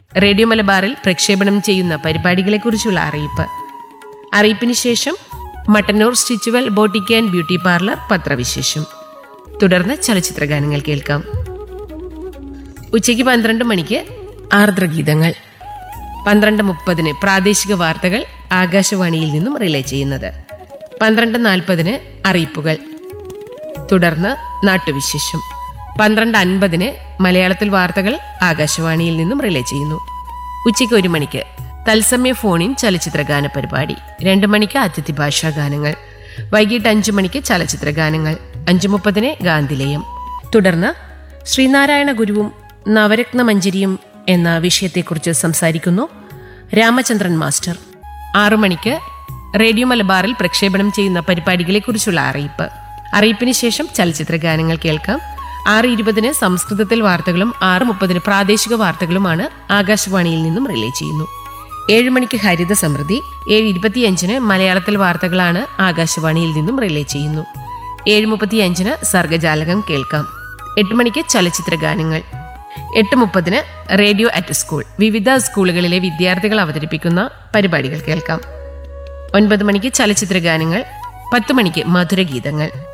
radio മലബാറിൽ പ്രക്ഷേപണം ചെയ്യുന്ന പരിപാടികളെക്കുറിച്ചുള്ള അറിയിപ്പ് അറിയിപ്പിന് ശേഷം മട്ടന്നൂർ സ്റ്റിച്ചുവൽ ബോട്ടിക് ആൻഡ് ബ്യൂട്ടി പാർലർ പത്രവിശേഷം തുടർന്ന് ചലച്ചിത്ര ഗാനങ്ങൾ കേൾക്കാം ഉച്ചയ്ക്ക് പന്ത്രണ്ട് മണിക്ക് ആർദ്രഗീതങ്ങൾ പന്ത്രണ്ട് മുപ്പതിന് പ്രാദേശിക വാർത്തകൾ ആകാശവാണിയിൽ നിന്നും റിലേ ചെയ്യുന്നത് പന്ത്രണ്ട് നാൽപ്പതിന് അറിയിപ്പുകൾ തുടർന്ന് നാട്ടുവിശേഷം പന്ത്രണ്ട് അൻപതിന് മലയാളത്തിൽ വാർത്തകൾ ആകാശവാണിയിൽ നിന്നും റിലേ ചെയ്യുന്നു ഉച്ചയ്ക്ക് ഒരു മണിക്ക് തത്സമയ ഫോണിൻ ചലച്ചിത്ര ഗാന പരിപാടി രണ്ട് മണിക്ക് അതിഥി ഭാഷാ ഗാനങ്ങൾ വൈകിട്ട് അഞ്ചു മണിക്ക് ചലച്ചിത്ര ഗാനങ്ങൾ അഞ്ചു മുപ്പതിന് ഗാന്ധിലയം തുടർന്ന് ശ്രീനാരായണ ഗുരുവും നവരത്ന മഞ്ജരിയും എന്ന വിഷയത്തെക്കുറിച്ച് സംസാരിക്കുന്നു രാമചന്ദ്രൻ മാസ്റ്റർ ആറു മണിക്ക് റേഡിയോ മലബാറിൽ പ്രക്ഷേപണം ചെയ്യുന്ന പരിപാടികളെക്കുറിച്ചുള്ള അറിയിപ്പ് അറിയിപ്പിന് ശേഷം ചലച്ചിത്ര ഗാനങ്ങൾ കേൾക്കാം ആറ് ഇരുപതിന് സംസ്കൃതത്തിൽ വാർത്തകളും ആറ് മുപ്പതിന് പ്രാദേശിക വാർത്തകളുമാണ് ആകാശവാണിയിൽ നിന്നും റിലേ ചെയ്യുന്നു ഏഴ് മണിക്ക് ഹരിത സമൃദ്ധി ഏഴ് ഇരുപത്തിയഞ്ചിന് മലയാളത്തിൽ വാർത്തകളാണ് ആകാശവാണിയിൽ നിന്നും റിലേ ചെയ്യുന്നു ഏഴ് മുപ്പത്തിയഞ്ചിന് സർഗജാലകം കേൾക്കാം എട്ട് മണിക്ക് ചലച്ചിത്ര ഗാനങ്ങൾ എട്ട് മുപ്പതിന് റേഡിയോ അറ്റ് സ്കൂൾ വിവിധ സ്കൂളുകളിലെ വിദ്യാർത്ഥികൾ അവതരിപ്പിക്കുന്ന പരിപാടികൾ കേൾക്കാം ഒൻപത് മണിക്ക് ചലച്ചിത്ര ഗാനങ്ങൾ പത്ത് മണിക്ക് മധുരഗീതങ്ങൾ